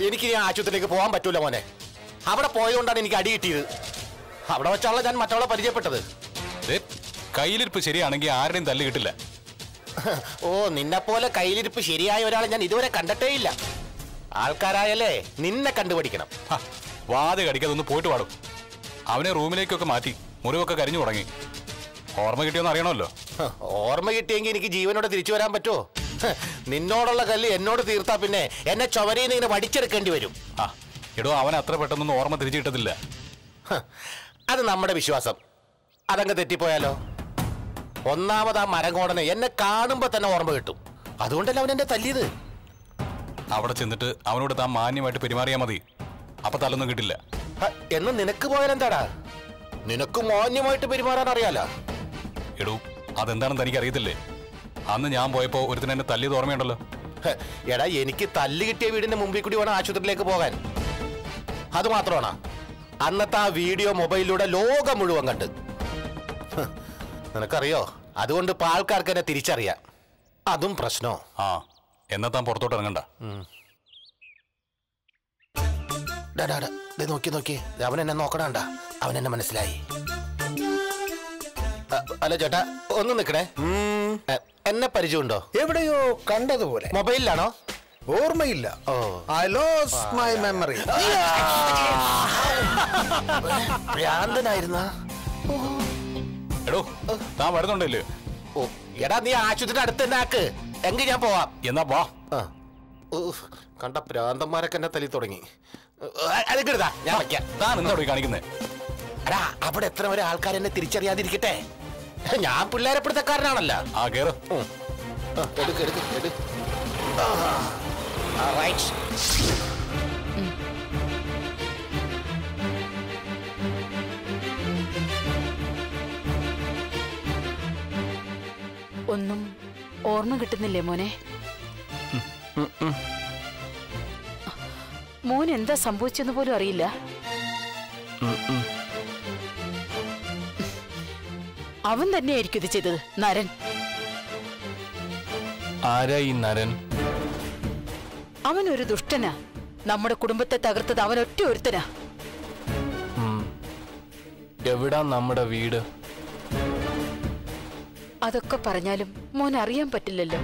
എനിക്ക് ഇനി ആശുപത്രിയിലേക്ക് പോകാൻ പറ്റൂല മോനെ അവിടെ പോയതുകൊണ്ടാണ് എനിക്ക് അടി കിട്ടിയത് അവിടെ വെച്ചാണല്ലോ ഞാൻ മറ്റവളെ പരിചയപ്പെട്ടത് ദേ, കയ്യിലിരിപ്പ് ശരിയാണെങ്കിൽ ആരുടെയും തല്ല് കിട്ടില്ല ഓ നിന്നെ പോലെ കയ്യിലിരിപ്പ് ശരിയായ ഒരാളെ ഞാൻ ഇതുവരെ കണ്ടിട്ടേ ഇല്ല ആൾക്കാരായല്ലേ നിന്നെ കണ്ടുപിടിക്കണം ഹ, വാത് കടിക്കാതെ ഒന്ന് പോയിട്ട് പാടും അവനെ റൂമിലേക്കൊക്കെ മാറ്റി മുറിവൊക്കെ കരിഞ്ഞു തുടങ്ങി ഓർമ്മ കിട്ടിയോന്ന് അറിയണമല്ലോ ഹ, ഓർമ്മ കിട്ടിയെങ്കിൽ എനിക്ക് ജീവനോടെ തിരിച്ചു വരാൻ പറ്റുമോ ഹ, നിന്നോടുള്ള കല്ല് എന്നോട് തീർത്താ പിന്നെ എന്നെ ചൊവരയിൽ നിന്ന് ഇങ്ങനെ വടിച്ചെടുക്കേണ്ടി വരും ആ എടോ അവൻ അത്ര പെട്ടെന്നൊന്നും ഓർമ്മ തിരിച്ചു കിട്ടത്തില്ല ഹ, അത് നമ്മുടെ വിശ്വാസം അതങ്ങ് തെറ്റിപ്പോയാലോ ഒന്നാമത് ആ മരങ്കോടനെ എന്നെ കാണുമ്പോ തന്നെ ഓർമ്മ കിട്ടും അതുകൊണ്ടല്ല അവൻ എന്നെ തല്ലിയത് അവിടെ ചെന്നിട്ട് അവനോട് താൻ മാന്യമായിട്ട് പെരുമാറിയാൽ മതി അപ്പൊ തല്ലൊന്നും കിട്ടില്ല ഹ, എന്ന് നിനക്ക് പോയാലെന്താടാ നിനക്ക് മാന്യമായിട്ട് പെരുമാറാൻ അറിയാലോ എടോ അതെന്താണെന്ന് തനിക്ക് അറിയത്തില്ലേ അന്ന് ഞാൻ പോയപ്പോ ഒരുത്തിന് എന്നെ തല്ലിയത് ഓർമ്മയുണ്ടല്ലോ ഹ, എടാ എനിക്ക് തല്ല് കിട്ടിയ വീടിന്റെ മുമ്പിൽ കൂടി വേണം ആശുപത്രിയിലേക്ക് പോകാൻ അത് മാത്രമാണ് അന്നത്തെ ആ വീഡിയോ മൊബൈലിലൂടെ ലോകം മുഴുവൻ കണ്ട് ഹ്, നിനക്കറിയോ അതുകൊണ്ട് ഇപ്പൊ ആൾക്കാർക്ക് എന്നെ തിരിച്ചറിയാം അതും പ്രശ്നോ ആ എന്നാ താൻ പുറത്തോട്ട് ഇറങ്ങണ്ട ഡാ, ഡാ, ഡാ, ദേ നോക്കി നോക്കി ദേ അവൻ എന്നെ നോക്കണണ്ട അവൻ എന്നെ മനസ്സിലായി അ, അല്ല ചേട്ടാ ഒന്ന് നിക്കണേ എ, എന്നെ പരിചയമുണ്ടോ എവിടെയോ കണ്ടതുപോലെ മൊബൈലിലാണോ ഓർമ്മയില്ല oh I lose my memory ഭ്രാന്തനായിരുന്ന എടോ താൻ വരുന്നുണ്ടല്ലേ ഓ എടാ നീ ആശുപത്രിയുടെ അടുത്ത് തന്നെ ആക്ക് എങ്കിൽ ഞാൻ പോവാം എന്നാ വാ ആ. ഉഫ്, കണ്ട ഭ്രാന്തന്മാരൊക്കെ എന്നെ തല്ലി തുടങ്ങി അതൊക്കെടുതാ ഞാൻ വയ്ക്കാം താൻ എന്താ ഇവിടെ കാണിക്കുന്നേ എടാ അവിടെ എത്ര വരെ ആൾക്കാർ എന്നെ തിരിച്ചറിയാതിരിക്കട്ടെ ഞാൻ പിള്ളേരെ പിടുത്തക്കാരനാണല്ലോ ആ കേറ് ഉം. ആ, എടുക്ക് എടുക്ക് എടു ആ. ആ, right. ഒന്നും ഓർമ്മ കിട്ടുന്നില്ലേ മോനെ മോൻ എന്താ സംഭവിച്ചെന്ന് പോലും അറിയില്ല അവൻ തന്നെയായിരിക്കും ഇത് ചെയ്തത് നരൻ ആരാ ഈ നരൻ അവൻ ഒരു ദുഷ്ടനാ നമ്മുടെ കുടുംബത്തെ തകർത്തത് അവൻ ഒറ്റ ഒരുത്തനാ എവിടാ നമ്മുടെ വീട് അതൊക്കെ പറഞ്ഞാലും മോൻ അറിയാൻ പറ്റില്ലല്ലോ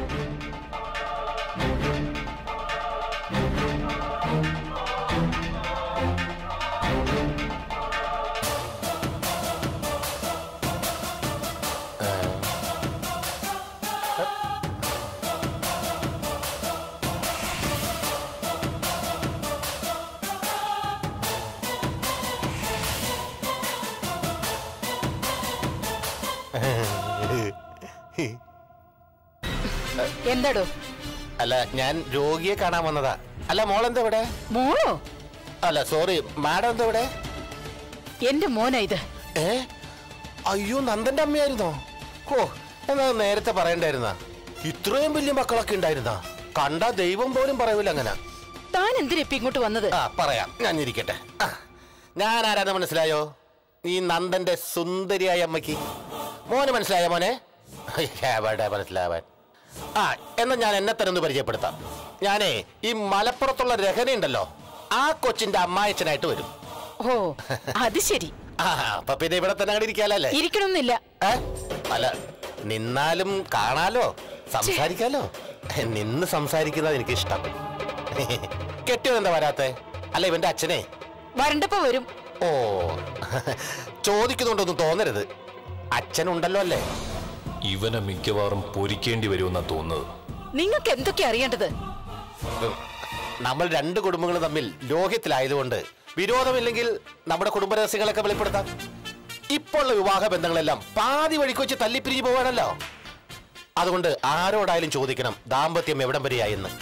എന്താടോ അല്ല ഞാൻ രോഗിയെ കാണാൻ വന്നതാ അല്ല മോളെന്താ ഇവിടെ മോളോ അല്ല സോറി മാഡം എന്താ ഇവിടെ എന്റെ മോനാ ഇത് ഏ അയ്യോ നന്ദന്റെ അമ്മയായിരുന്നോ ഓ എന്നാ അത് നേരത്തെ പറയണ്ടായിരുന്ന ഇത്രയും വലിയ മക്കളൊക്കെ ഉണ്ടായിരുന്ന കണ്ട ദൈവം പോലും പറയൂല അങ്ങനെ താൻ എന്തിനാ ഇപ്പൊ ഇങ്ങോട്ട് വന്നത് ആ പറയാം ഞാൻ ഇരിക്കട്ടെ ആ, ഞാൻ ആരാന്ന് മനസ്സിലായോ ഈ നന്ദന്റെ സുന്ദരിയായ അമ്മയ്ക്ക് മോന് മനസ്സിലായോ മോനെ എവിടെ മനസ്സിലാവാൻ ആ എന്നാ ഞാൻ എന്നെ തന്നെ ഒന്ന് പരിചയപ്പെടുത്താം ഞാനേ ഈ മലപ്പുറത്തുള്ള രഹനയുണ്ടല്ലോ ആ കൊച്ചിന്റെ അമ്മായച്ചനായിട്ട് വരും ഓ അത് ശരി ആ അപ്പൊ പിന്നെ ഇവിടെ തന്നെ അങ്ങോട്ട് ഇരിക്കാലല്ലേ ഇരിക്കണമെന്നില്ല ഏ? അല്ല നിന്നാലും കാണാലോ സംസാരിക്കാലോ നിന്ന് സംസാരിക്കുന്നത് എനിക്ക് ഇഷ്ടം കെട്ടിയോ എന്താ വരാത്തെ അല്ല ഇവന്റെ അച്ഛനെ വരണ്ടപ്പോ വരും ഓ ചോദിക്കുന്നുണ്ടൊന്നും തോന്നരുത് അച്ഛനുണ്ടല്ലോ അല്ലേ ഇവനെ മിക്കവാറും പൊരിക്കേണ്ടി വരുമെന്നാ തോന്നുന്നത് നിങ്ങൾക്ക് എന്തൊക്കെ അറിയേണ്ടത് നമ്മൾ രണ്ട് കുടുംബങ്ങളും തമ്മിൽ ലോഹ്യത്തിലായതുകൊണ്ട് വിരോധമില്ലെങ്കിൽ നമ്മുടെ കുടുംബ രഹസ്യങ്ങളൊക്കെ വെളിപ്പെടുത്താം ഇപ്പോൾ ഉള്ള വിവാഹ ബന്ധങ്ങളെല്ലാം പാതി വഴിക്ക് വെച്ച് തല്ലിപ്പിരിഞ്ഞു പോവാണല്ലോ അതുകൊണ്ട് ആരോടായാലും ചോദിക്കണം ദാമ്പത്യം എവിടം വരെയായെന്ന്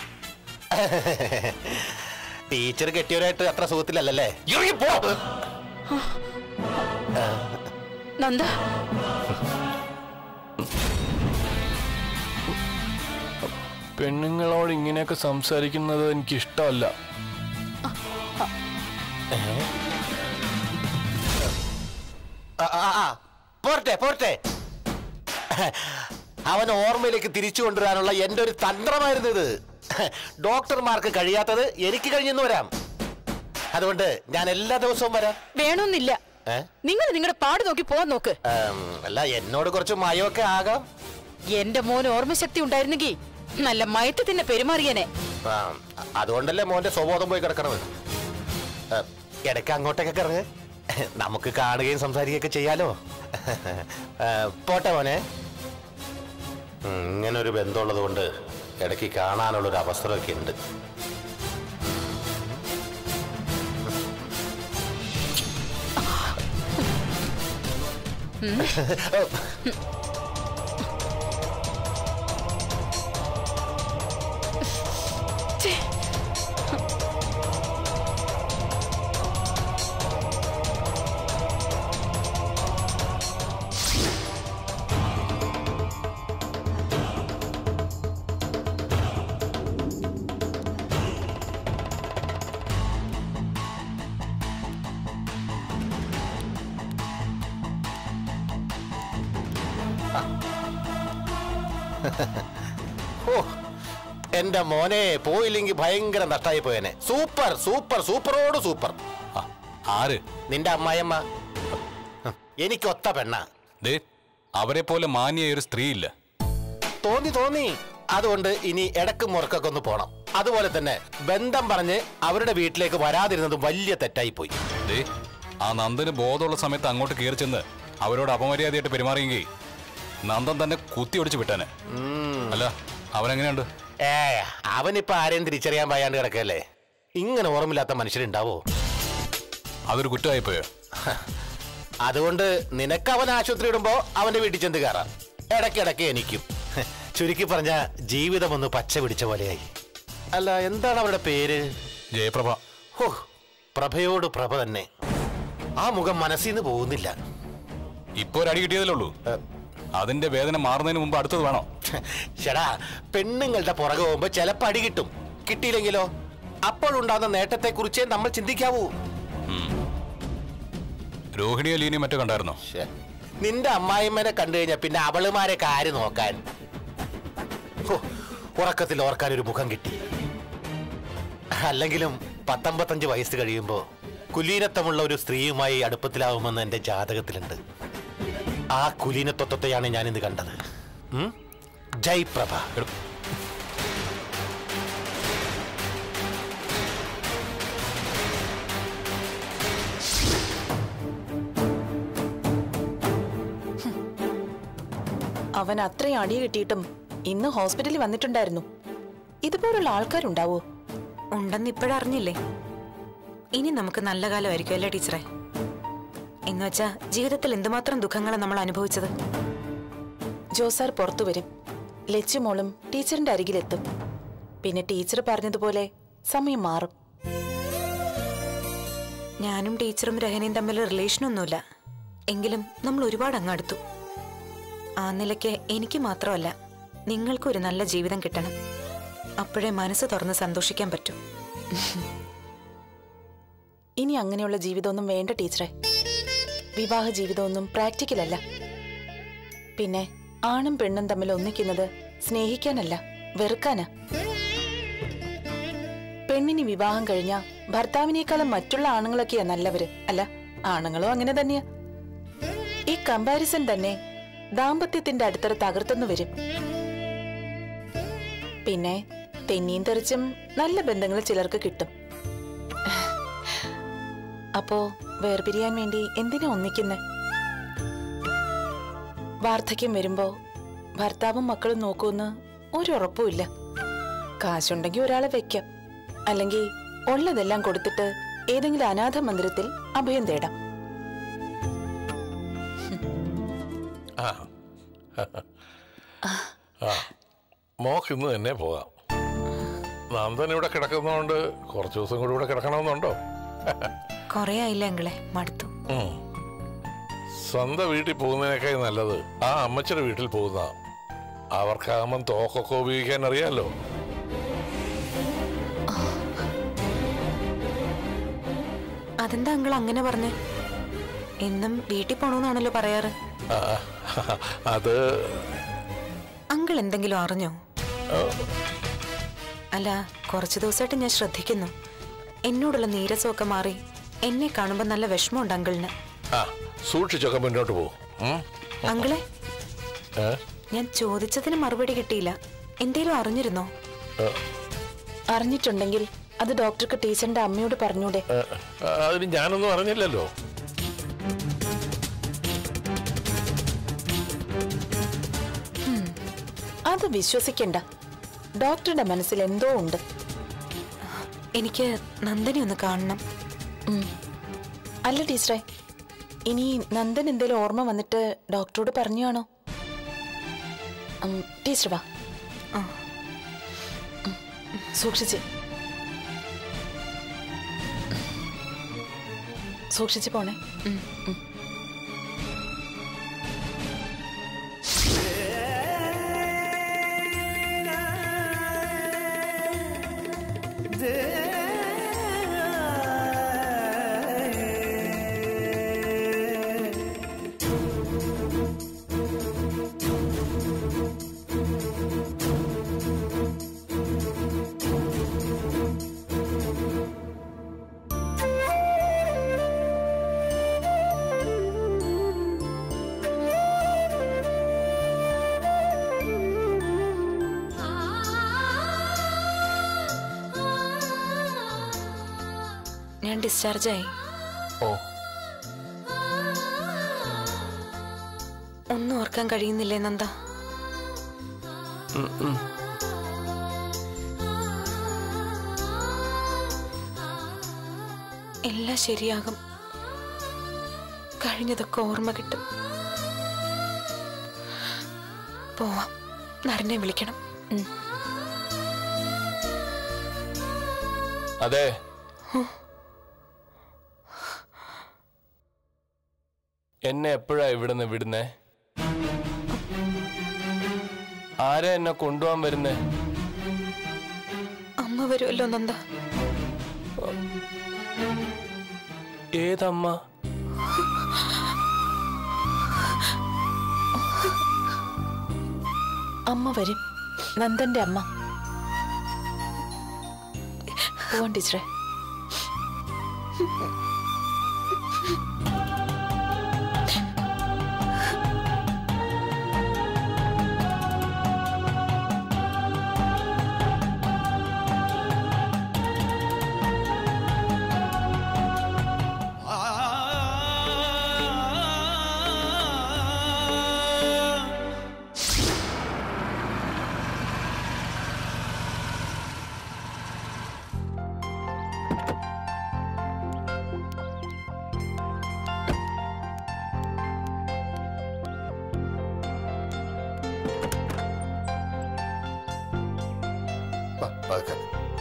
ടീച്ചർ കെട്ടിയവരായിട്ട് അത്ര സുഖത്തിലല്ലേ നന്ദ പെണ്ണുങ്ങളോട് ഇങ്ങനെയൊക്കെ സംസാരിക്കുന്നത് എനിക്ക് ഇഷ്ടമല്ല ആ, ആ, ആ, പോരട്ടെ പോരട്ടെ അവൻ ഓർമ്മയിലേക്ക് തിരിച്ചു കൊണ്ടുവരാനുള്ള എന്റെ ഒരു തന്ത്രമായിരുന്നു ഇത് ഡോക്ടർമാർക്ക് കഴിയാത്തത് എനിക്ക് കഴിഞ്ഞെന്ന് വരാം അതുകൊണ്ട് ഞാൻ എല്ലാ ദിവസവും വരാം വേണമെന്നില്ല ഏ? നിങ്ങൾ നിങ്ങളുടെ പാട് നോക്കി പോവാൻ നോക്ക് ഏം, അല്ല എന്നോട് കുറച്ച് മയമൊക്കെ ആകാം എന്റെ മോന് ഓർമ്മശക്തി ഉണ്ടായിരുന്നെങ്കിൽ നല്ല മയത്തി തന്നെ പെരുമാറിയനെ ആ, അതുകൊണ്ടല്ലേ മോന്റെ സ്വബോധം പോയി കിടക്കണത് ഏ, ഇടയ്ക്ക് അങ്ങോട്ടൊക്കെ ഇറങ്ങ് നമുക്ക് കാണുകയും സംസാരിക്കുകയൊക്കെ ചെയ്യാലോ ഏ, പോട്ടെ മോനെ ഉം, ഇങ്ങനൊരു ബന്ധമുള്ളത് കൊണ്ട് ഇടയ്ക്ക് കാണാനുള്ളൊരു അവസരമൊക്കെ ഉണ്ട് ഓ എന്റെ മോനെ പോയില്ലെങ്കിൽ ഭയങ്കര നഷ്ടമായി പോയനെ സൂപ്പർ സൂപ്പർ സൂപ്പറോട് സൂപ്പർ ആ, ആര് നിന്റെ അമ്മായിയമ്മ എനിക്ക് ഒത്ത പെണ്ണ ദേ അവരെ പോലെ മാന്യ ഒരു സ്ത്രീ ഇല്ല തോന്നി തോന്നി അതുകൊണ്ട് ഇനി ഇടക്ക് മുറക്കൊക്കെ ഒന്ന് പോണം അതുപോലെ തന്നെ ബന്ധം പറഞ്ഞ് അവരുടെ വീട്ടിലേക്ക് വരാതിരുന്നത് വലിയ തെറ്റായി പോയി ദേ ആ നന്ദന് ബോധമുള്ള സമയത്ത് അങ്ങോട്ട് കയറി ചെന്ന് അവരോട് അപമര്യാദയായിട്ട് പെരുമാറിയെങ്കിൽ നന്ദൻ തന്നെ കുത്തി ഒടിച്ച് വിട്ടാനെ അല്ല അവനെങ്ങനെയുണ്ട് ഏ അവനിപ്പോ ആരെയും തിരിച്ചറിയാൻ പായാണ്ട് കിടക്കല്ലേ ഇങ്ങനെ ഓർമ്മയില്ലാത്ത മനുഷ്യരുണ്ടാവോ അതൊരു കുറ്റമായിപ്പോയോ അതുകൊണ്ട് നിനക്ക് അവൻ ആശുപത്രി ഇടുമ്പോ അവന്റെ വീട്ടിൽ ചെന്ന് കയറാം ഇടയ്ക്കിടയ്ക്ക് എനിക്കും ചുരുക്കി പറഞ്ഞ ജീവിതം ഒന്ന് പച്ച പിടിച്ച പോലെയായി അല്ല എന്താണ് അവരുടെ പേര് ജയപ്രഭ ഹോ പ്രഭയോട് പ്രഭ തന്നെ ആ മുഖം മനസ്സിൽ നിന്ന് പോകുന്നില്ല ഇപ്പൊ ഒരു അടി കിട്ടിയതല്ലേ ഉള്ളൂ അതിന്റെ വേദന മാറുന്നതിന് മുമ്പ് അടുത്തത് വേണോ ഷടാ പെണ്ണുങ്ങളുടെ പുറകെ പോകുമ്പോ ചിലപ്പോ അടി കിട്ടും കിട്ടിയില്ലെങ്കിലോ അപ്പോഴുണ്ടാകുന്ന നേട്ടത്തെ കുറിച്ചേ നമ്മൾ ചിന്തിക്കാവൂ രോഹിണിയെ ലീനിയും മറ്റോ കണ്ടായിരുന്നോ ശ്ശെ. നിന്റെ അമ്മായിമ്മനെ കണ്ടു കഴിഞ്ഞാൽ പിന്നെ അവളുമാരെ ആര് നോക്കാൻ ഹോ, ഉറക്കത്തിൽ ഓർക്കാൻ ഒരു മുഖം കിട്ടി അല്ലെങ്കിലും പത്തൊമ്പത്തഞ്ച് വയസ്സ് കഴിയുമ്പോ കുലീനത്വമുള്ള ഒരു സ്ത്രീയുമായി അടുപ്പത്തിലാവുമെന്ന് എന്റെ ജാതകത്തിലുണ്ട് ആ കുലീനത്വത്വത്തെയാണ് ഞാൻ ഇന്ന് കണ്ടത് ഉം? ജയ് പ്രഭ എടോ, അവൻ അത്രയും അടി കിട്ടിയിട്ടും ഇന്ന് ഹോസ്പിറ്റലിൽ വന്നിട്ടുണ്ടായിരുന്നു ഇതുപോലുള്ള ആൾക്കാരുണ്ടാവോ ഉണ്ടെന്ന് ഇപ്പോഴറിഞ്ഞില്ലേ ഇനി നമുക്ക് നല്ല കാലമായിരിക്കും അല്ലേ ടീച്ചറെ എന്നുവെച്ചാ ജീവിതത്തിൽ എന്തുമാത്രം ദുഃഖങ്ങളാണ് നമ്മൾ അനുഭവിച്ചത് ജോസാർ പുറത്തു വരും ലച്ചുമോളും ടീച്ചറിന്റെ അരികിലെത്തും പിന്നെ ടീച്ചർ പറഞ്ഞതുപോലെ സമയം മാറും ഞാനും ടീച്ചറും രഹനയും തമ്മിൽ റിലേഷനൊന്നുമില്ല എങ്കിലും നമ്മൾ ഒരുപാട് അങ്ങ് അടുത്തു ആ നിലയ്ക്ക് എനിക്ക് മാത്രമല്ല നിങ്ങൾക്കും ഒരു നല്ല ജീവിതം കിട്ടണം അപ്പോഴേ മനസ്സ് തുറന്ന് സന്തോഷിക്കാൻ പറ്റൂ ഇനി അങ്ങനെയുള്ള ജീവിതമൊന്നും വേണ്ട ടീച്ചറെ വിവാഹ ജീവിതമൊന്നും പ്രാക്ടിക്കൽ അല്ല പിന്നെ ആണും പെണ്ണും തമ്മിൽ ഒന്നിക്കുന്നത് സ്നേഹിക്കാനല്ല വെറുക്കാനാ പെണ്ണിന് വിവാഹം കഴിഞ്ഞാ ഭർത്താവിനേക്കാളും മറ്റുള്ള ആണുങ്ങളൊക്കെയാ നല്ലവര് അല്ല ആണുങ്ങളും അങ്ങനെ തന്നെയാ ഈ കമ്പാരിസൺ തന്നെ ദാമ്പത്യത്തിന്റെ അടിത്തറ തകർത്തെന്ന് വരും പിന്നെ തെന്നിയും തെറിച്ചും നല്ല ബന്ധങ്ങൾ ചിലർക്ക് കിട്ടും അപ്പോ വേർപിരിയാൻ വേണ്ടി എന്തിനാ ഒന്നിക്കുന്നെ വാർദ്ധക്യം വരുമ്പോ ഭർത്താവും മക്കളും നോക്കൂന്ന് ഒരു ഉറപ്പുമില്ല കാശുണ്ടെങ്കിൽ ഒരാളെ വെക്കാം അല്ലെങ്കിൽ ഉള്ളതെല്ലാം കൊടുത്തിട്ട് ഏതെങ്കിലും അനാഥ മന്ദിരത്തിൽ അഭയം തേടാം ആ ആ മോക്ക് ഇന്ന് തന്നെ പോകാം നന്ദൻ ഇവിടെ കിടക്കുന്നതുകൊണ്ട് കുറച്ച് ദിവസം കൂടി ഇവിടെ കിടക്കണമെന്നുണ്ടോ കുറേ ആയില്ല അങ്കിളെ മടുത്തു ഉം. സ്വന്തം വീട്ടിൽ പോകുന്നതിനേക്കാൾ നല്ലത് ആ അമ്മച്ചിയുടെ വീട്ടിൽ പോകുന്ന അവർക്കാകുമ്പം തോക്കൊക്കെ ഉപയോഗിക്കാൻ അറിയാലോ അതെന്താ അങ്കിൾ അങ്ങനെ പറഞ്ഞേ എന്നും വീട്ടിൽ പോണോന്നാണല്ലോ പറയാറ് ആ, അത് അങ്കിൾ എന്തെങ്കിലും അറിഞ്ഞോ അല്ല കുറച്ചു ദിവസമായിട്ട് ഞാൻ ശ്രദ്ധിക്കുന്നു എന്നോടുള്ള നീരസമൊക്കെ മാറി എന്നെ കാണുമ്പോൾ നല്ല വിഷമമുണ്ട് അങ്കിളിന് ആ സൂക്ഷിച്ചൊക്കെ മുന്നോട്ട് പോകും അങ്കിളെ ഞാൻ ചോദിച്ചതിന് മറുപടി കിട്ടിയില്ല എന്തേലും അറിഞ്ഞിരുന്നോ അറിഞ്ഞിട്ടുണ്ടെങ്കിൽ അത് ഡോക്ടർക്ക് ടീച്ചറിന്റെ അമ്മയോട് പറഞ്ഞൂടെ അതിന് ഞാനൊന്നും അറിഞ്ഞില്ലല്ലോ അത് വിശ്വസിക്കണ്ട ഡോക്ടറുടെ മനസ്സിൽ എന്തോ ഉണ്ട് എനിക്ക് നന്ദനെ ഒന്ന് കാണണം ഉം. അല്ല ടീച്ചറെ ഇനി നന്ദൻ എന്തേലും ഓർമ്മ വന്നിട്ട് ഡോക്ടറോട് പറഞ്ഞു കാണോ ഉം, ടീച്ചർ വാ ആ. ഉം, സൂക്ഷിച്ച് സൂക്ഷിച്ച് പോണേ ഉം. ഞാൻ ഡിസ്ചാർജായി ഓ ഒന്നും ഓർക്കാൻ കഴിയുന്നില്ലേ നന്ദ എല്ലാം ശരിയാകും കഴിഞ്ഞതൊക്കെ ഓർമ്മ കിട്ടും പോവാം നരനെ വിളിക്കണം ഉം. അതെ എന്നെ എപ്പോഴാ ഇവിടുന്ന് വിടുന്നേ ആരാ എന്നെ കൊണ്ടുപോകാൻ വരുന്നേ അമ്മ വരുമല്ലോ നന്ദ ഏതമ്മ അമ്മ വരും നന്ദന്റെ അമ്മ പോവാൻ ടീച്ചറെ വാ, പതുക്കെ.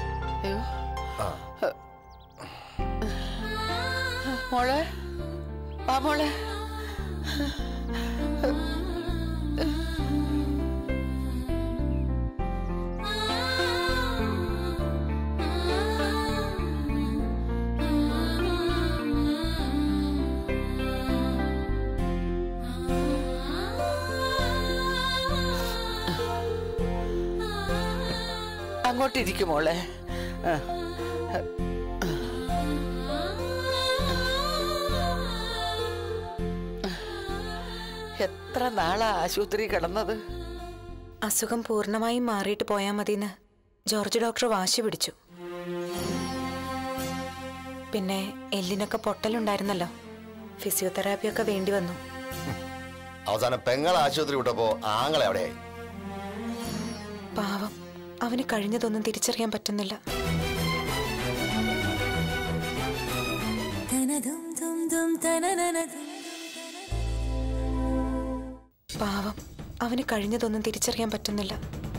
മോളെ വാ മോളെ അങ്ങോട്ടിരിക്കും മോളെ ആ. എത്ര നാളാ ആശുപത്രി കിടന്നത് അസുഖം പൂർണ്ണമായും മാറിയിട്ട് പോയാൽ മതിയെന്ന് ജോർജ് ഡോക്ടർ വാശി പിടിച്ചു പിന്നെ എല്ലിനൊക്കെ പൊട്ടലുണ്ടായിരുന്നല്ലോ ഫിസിയോതെറാപ്പിയൊക്കെ വേണ്ടി വന്നു അവസാനം പെങ്ങൾ ആശുപത്രി വിട്ടപ്പോ ആങ്ങളെ അവിടെയായി പാവം അവന് കഴിഞ്ഞതൊന്നും തിരിച്ചറിയാൻ പറ്റുന്നില്ല പാവം അവന് കഴിഞ്ഞതൊന്നും തിരിച്ചറിയാൻ പറ്റുന്നില്ല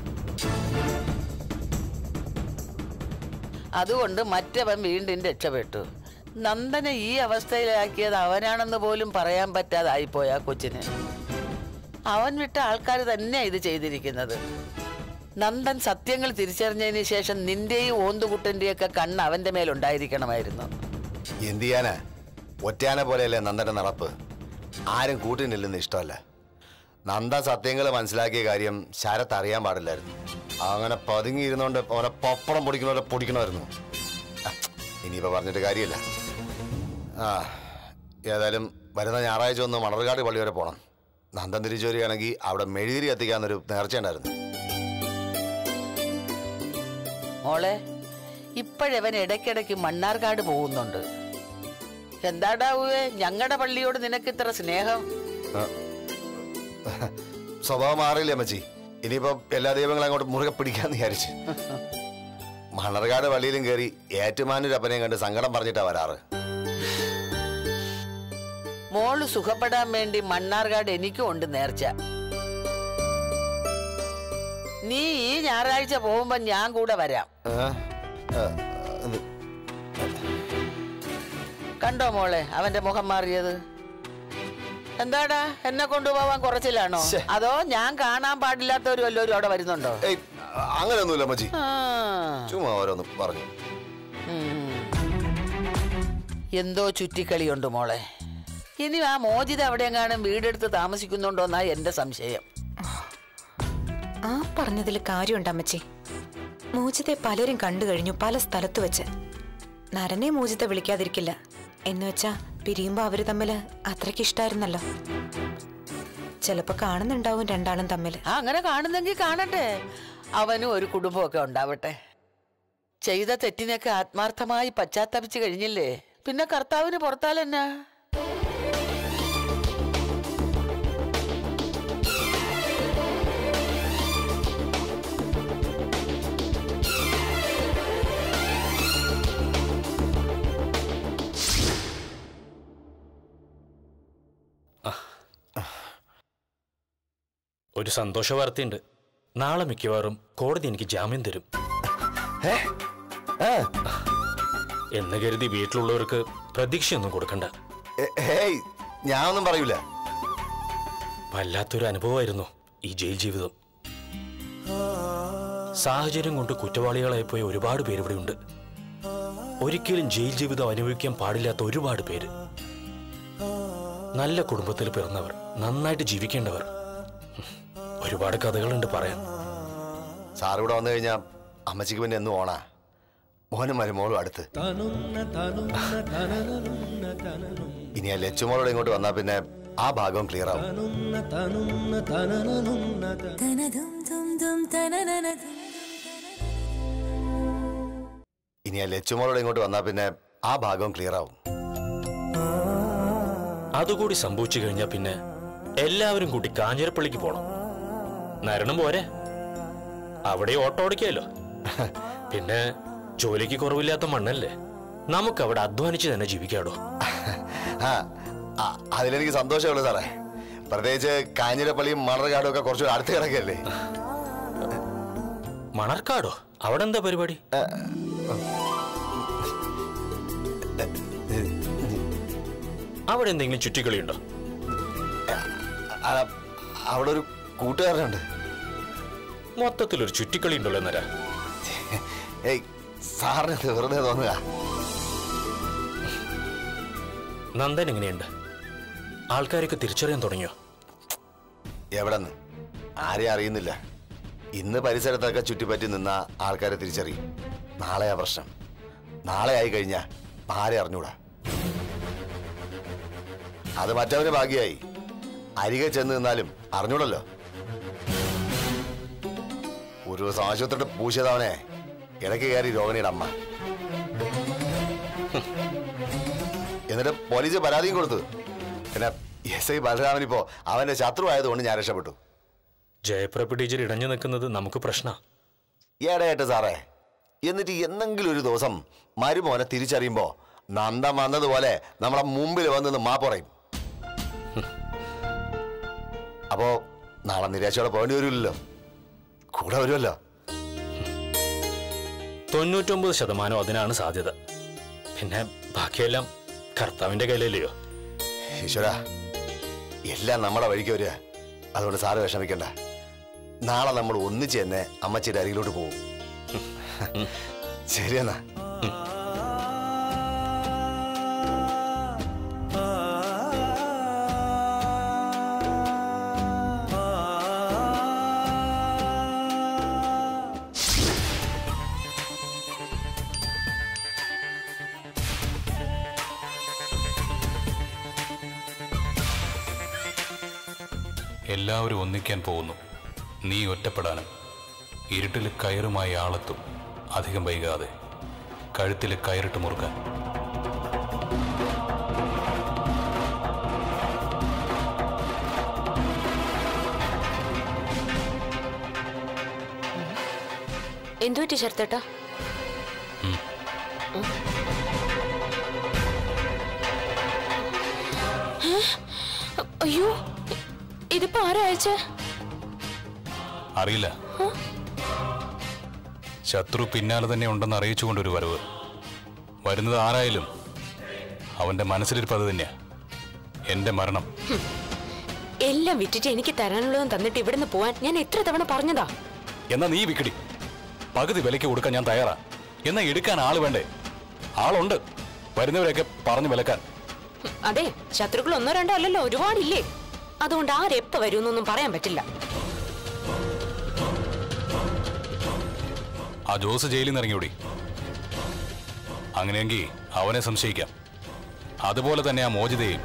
അതുകൊണ്ട് മറ്റവൻ വീണ്ടും രക്ഷപ്പെട്ടു നന്ദനെ ഈ അവസ്ഥയിലാക്കിയത് അവനാണെന്ന് പോലും പറയാൻ പറ്റാതായിപ്പോയി ആ കൊച്ചിന് അവൻ വിട്ട ആൾക്കാർ തന്നെയാ ഇത് ചെയ്തിരിക്കുന്നത് നന്ദൻ സത്യങ്ങൾ തിരിച്ചറിഞ്ഞതിന് ശേഷം നിന്റെയും ഓന്തുകുട്ടന്റെയൊക്കെ കണ്ണ് അവന്റെ മേലുണ്ടായിരിക്കണമായിരുന്നു എന്ത് ചെയ്യാനാ ഒറ്റയാനെ പോലെയല്ലേ നന്ദന്റെ നടപ്പ് ആരും കൂട്ടിനില്ലെന്ന് ഇഷ്ടമല്ല നന്ദ സത്യങ്ങൾ മനസ്സിലാക്കിയ കാര്യം ശരത്ത് അറിയാൻ പാടില്ലായിരുന്നു അങ്ങനെ പതുങ്ങിയിരുന്നോണ്ട് അവനെ പപ്പടം പൊടിക്കുന്നവരെ പൊടിക്കണമായിരുന്നു ആ, ഇനിയിപ്പോ പറഞ്ഞിട്ട് കാര്യമില്ല ആ ഏതായാലും വരുന്ന ഞായറാഴ്ച ഒന്ന് മണർകാട് പള്ളി വരെ പോകണം നന്ദൻ തിരിച്ചു വരികയാണെങ്കിൽ അവിടെ മെഴുതിരി കത്തിക്കാന്നൊരു നേർച്ചയുണ്ടായിരുന്നു മോളെ ഇപ്പോഴവൻ ഇടയ്ക്കിടയ്ക്ക് മണ്ണാർക്കാട് പോകുന്നുണ്ട് എന്താടാവേ ഞങ്ങളുടെ പള്ളിയോട് നിനക്ക് ഇത്ര സ്നേഹം സ്വഭാവം മാറിയില്ലേ അമ്മച്ചി ഇനിയിപ്പോ എല്ലാ ദൈവങ്ങളും അങ്ങോട്ട് മുറുകെ പിടിക്കാന്ന് വിചാരിച്ച് മണർകാട് പള്ളിയിലും കയറി ഏറ്റുമാനൊരു അപ്പനെയും കണ്ട് സങ്കടം പറഞ്ഞിട്ടാ വരാറ് മോള് സുഖപ്പെടാൻ വേണ്ടി മണ്ണാർക്കാട് എനിക്കും ഉണ്ട് നേർച്ച നീ ഈ ഞായറാഴ്ച പോകുമ്പോ ഞാൻ കൂടെ വരാം ഏ? ഏ, ഇത് കണ്ടോ മോളെ അവന്റെ മുഖം മാറിയത് എന്താടാ എന്നെ കൊണ്ടുപോവാൻ കുറച്ചിലാണോ ശ്ശെ. അതോ ഞാൻ കാണാൻ പാടില്ലാത്തവരും വല്ലവരും അവിടെ വരുന്നുണ്ടോ ഏയ് അങ്ങനെയൊന്നുമില്ല അമ്മച്ചി ആ. ചുമ്മാ ഓരോന്ന് പറഞ്ഞു ഉം. എന്തോ ചുറ്റിക്കളിയുണ്ട് മോളെ ഇനി ആ മോചിത എവിടെയെങ്ങാനും വീടെടുത്ത് താമസിക്കുന്നുണ്ടോന്നാ എന്റെ സംശയം ആ പറഞ്ഞതിൽ കാര്യമുണ്ട് അമ്മച്ചി മൂജിത്തെ പലരും കണ്ടു കഴിഞ്ഞു പല സ്ഥലത്ത് വെച്ച് നരനെ മൂജിത്തെ വിളിക്കാതിരിക്കില്ല എന്ന് വെച്ചാ പിരിയുമ്പോ അവര് തമ്മില് അത്രയ്ക്ക് ഇഷ്ടായിരുന്നല്ലോ ചിലപ്പോ കാണുന്നുണ്ടാവും രണ്ടാളും തമ്മില് ആ അങ്ങനെ കാണുന്നെങ്കിൽ കാണട്ടെ അവനും ഒരു കുടുംബമൊക്കെ ഉണ്ടാവട്ടെ ചെയ്ത തെറ്റിനൊക്കെ ആത്മാർത്ഥമായി പശ്ചാത്തപിച്ച് കഴിഞ്ഞില്ലേ പിന്നെ കർത്താവിന് പുറത്താലെന്നാ ഒരു സന്തോഷ വാർത്തയുണ്ട് നാളെ മിക്കവാറും കോടതി എനിക്ക് ജാമ്യം തരും എന്ന് കരുതി വീട്ടിലുള്ളവർക്ക് പ്രതീക്ഷയൊന്നും കൊടുക്കണ്ട ഏ- ഏയ് ഞാനൊന്നും പറയൂല വല്ലാത്തൊരു അനുഭവമായിരുന്നു ഈ ജയിൽ ജീവിതം സാഹചര്യം കൊണ്ട് കുറ്റവാളികളായിപ്പോയ ഒരുപാട് പേര് ഇവിടെ ഉണ്ട് ഒരിക്കലും ജയിൽ ജീവിതം അനുഭവിക്കാൻ പാടില്ലാത്ത ഒരുപാട് പേര് നല്ല കുടുംബത്തിൽ പിറന്നവർ നന്നായിട്ട് ജീവിക്കേണ്ടവർ ഉം, ഒരുപാട് കഥകളുണ്ട് പറയാൻ സാർ ഇവിടെ വന്നു കഴിഞ്ഞാ അമ്മച്ചിക്ക് പിന്നെ എന്നും ഓണാ മോനും മരുമോളും അടുത്ത് ഇനി ആ ലച്ചുമോളോട് ഇങ്ങോട്ട് വന്നാ പിന്നെ ആ ഭാഗം ക്ലിയർ ആവും ഇനി ആ ലച്ചുമോളോട് ഇങ്ങോട്ട് വന്നാ പിന്നെ ആ ഭാഗം ക്ലിയർ ആവും അതുകൂടി സംഭവിച്ചു കഴിഞ്ഞാൽ പിന്നെ എല്ലാവരും കൂട്ടി കാഞ്ഞിരപ്പള്ളിക്ക് പോണം നരണം പോരെ അവിടെ ഓട്ടോ ഓടിക്കാലോ പിന്നെ ജോലിക്ക് കുറവില്ലാത്ത മണ്ണല്ലേ നമുക്ക് അവിടെ അധ്വാനിച്ച് തന്നെ ജീവിക്കാടോ ആ ആ, അതിലെനിക്ക് സന്തോഷമുള്ളൂ സാറേ പ്രത്യേകിച്ച് കാഞ്ഞിരപ്പള്ളിയും മണർകാടും ഒക്കെ കുറച്ചുകൂടെ അടുത്ത് കിടക്കല്ലേ മണർക്കാടോ അവിടെ എന്താ പരിപാടി അവിടെ എന്തെങ്കിലും ചുറ്റിക്കളിയുണ്ടോ ആ, അവിടെ ഒരു കൂട്ടുകാരനുണ്ട് മൊത്തത്തിലൊരു ചുറ്റിക്കളി ഉണ്ടല്ലോ എന്നരാ ഏയ് സാറിന് ഇത് വെറുതെ തോന്നുക നന്ദൻ എങ്ങനെയുണ്ട് ആൾക്കാരൊക്കെ തിരിച്ചറിയാൻ തുടങ്ങിയോ എവിടെന്ന് ആരെയും അറിയുന്നില്ല ഇന്ന് പരിസരത്തൊക്കെ ചുറ്റിപ്പറ്റി നിന്ന ആൾക്കാരെ തിരിച്ചറിയും നാളെയാ പ്രശ്നം നാളെ ആയി കഴിഞ്ഞാ ആരെ അറിഞ്ഞൂടാ അത് മറ്റവന് ഭാഗ്യമായി അരികെ ചെന്ന് നിന്നാലും അറിഞ്ഞൂടല്ലോ ഒരു ദിവസം ആശുപത്രിയുടെ പൂശിയതവനെ ഇടയ്ക്ക് കയറി രോഹിണിയുടെ അമ്മ എന്നിട്ട് പോലീസ് പരാതിയും കൊടുത്തു പിന്നെ എസ് ഐ ബലരാമൻ ഇപ്പോ അവന്റെ ശത്രു ആയതുകൊണ്ട് ഞാൻ രക്ഷപ്പെട്ടു ജയപ്രഭ ടീച്ചർ ഇടഞ്ഞു നിൽക്കുന്നത് നമുക്ക് പ്രശ്ന ഏടയായിട്ട് സാറേ എന്നിട്ട് എന്നെങ്കിലും ഒരു ദിവസം മരുമോനെ തിരിച്ചറിയുമ്പോ നന്ദം വന്നതുപോലെ നമ്മളെ മുമ്പിൽ വന്ന് നിന്ന് മാ പറയും അപ്പോ നാളെ നിരാശയോടെ പോകേണ്ടി വരുമല്ലോ കൂടെ വരുമല്ലോ തൊണ്ണൂറ്റൊമ്പത് ശതമാനം അതിനാണ് സാധ്യത പിന്നെ ബാക്കിയെല്ലാം കർത്താവിന്റെ കയ്യിലല്ലയോ ഈശ്വര എല്ലാം നമ്മുടെ വഴിക്ക് വരിക അതുകൊണ്ട് സാറ് വിഷമിക്കണ്ട നാളെ നമ്മൾ ഒന്നിച്ച് തന്നെ അമ്മച്ചിയുടെ അരികിലോട്ട് പോകും ശരിയെന്നാ എല്ലാവരും ഒന്നിക്കാൻ പോകുന്നു നീ ഒറ്റപ്പെടാനും ഇരുട്ടിൽ കയറുമായി ആളെത്തും അധികം വൈകാതെ കഴുത്തിൽ കയറിട്ട് മുറുക്കാൻ എന്തു പറ്റി ശരത്തേട്ടാ ഏ? അയ്യോ ഇതിപ്പോ ആരാ അയച്ചേ അറിയില്ല ശത്രു പിന്നാലെ തന്നെ ഉണ്ടെന്ന് അറിയിച്ചുകൊണ്ടൊരു വരവ് വരുന്നത് ആരായാലും അവന്റെ മനസ്സിലിരിപ്പ് അത് തന്നെയാ എന്റെ മരണം എല്ലാം വിറ്റിട്ട് എനിക്ക് തരാനുള്ളതും തന്നിട്ട് ഇവിടുന്ന് പോവാൻ ഞാൻ എത്ര തവണ പറഞ്ഞതാ എന്നാ നീ വിക്കടി പകുതി വിലയ്ക്ക് കൊടുക്കാൻ ഞാൻ തയ്യാറാ എന്നാ എടുക്കാൻ ആള് വേണ്ടേ ആളുണ്ട് വരുന്നവരെയൊക്കെ പറഞ്ഞു വിലക്കാൻ ഹും, അതെ ശത്രുക്കൾ ഒന്നോ രണ്ടോ അല്ലല്ലോ ഒരുപാടില്ലേ അതുകൊണ്ട് ആരെപ്പ വരുമെന്നൊന്നും പറയാൻ പറ്റില്ല ആ ജോസ് ജയിലിൽ നിന്ന് ഇറങ്ങിയോടി അങ്ങനെയെങ്കിൽ അവനെ സംശയിക്കാം അതുപോലെ തന്നെ ആ മോചിതയും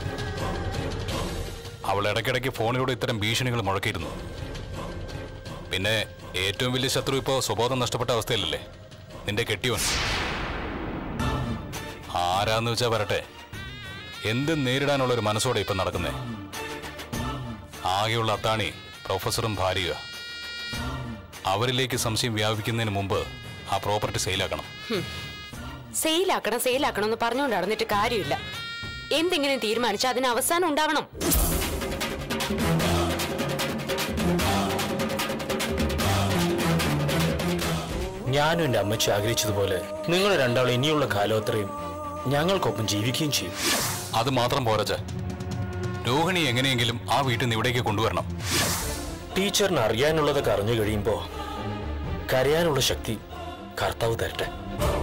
അവൾ ഇടയ്ക്കിടയ്ക്ക് ഫോണിലൂടെ ഇത്തരം ഭീഷണികൾ മുഴക്കിയിരുന്നു പിന്നെ ഏറ്റവും വലിയ ശത്രു ഇപ്പോൾ സ്വബോധം നഷ്ടപ്പെട്ട അവസ്ഥയിലല്ലേ നിന്റെ കെട്ടിയോൻ ആരാന്ന് വെച്ചാ വരട്ടെ എന്തും നേരിടാനുള്ള ഒരു മനസ്സോടെ ഇപ്പം നടക്കുന്നേ ആകെയുള്ള അത്താണി പ്രൊഫസറും ഭാര്യ അവരിലേക്ക് സംശയം വ്യാപിക്കുന്നതിന് മുമ്പ് ആ പ്രോപ്പർട്ടി സെയിലാക്കണം സെയിലാക്കണം സെയിലാക്കണം എന്ന് പറഞ്ഞുകൊണ്ട് നടന്നിട്ട് കാര്യമില്ല എന്തെങ്കിലും തീരുമാനിച്ചാൽ അതിന് അവസാനം ഉണ്ടാവണം ഞാനും എൻ്റെ അമ്മച്ചി ആഗ്രഹിച്ചതുപോലെ നിങ്ങൾ രണ്ടാളും ഇനിയുള്ള കാലം അത്രയും ഞങ്ങൾക്കൊപ്പം ജീവിക്കുകയും ചെയ്യും അത് മാത്രം പോരച്ച രോഹിണി എങ്ങനെയെങ്കിലും ആ വീട്ടിൽ നിന്ന് ഇവിടേക്ക് കൊണ്ടുവരണം ടീച്ചറിന് അറിയാനുള്ളതൊക്കെ അറിഞ്ഞു കഴിയുമ്പോൾ കരയാനുള്ള ശക്തി കർത്താവ് തരട്ടെ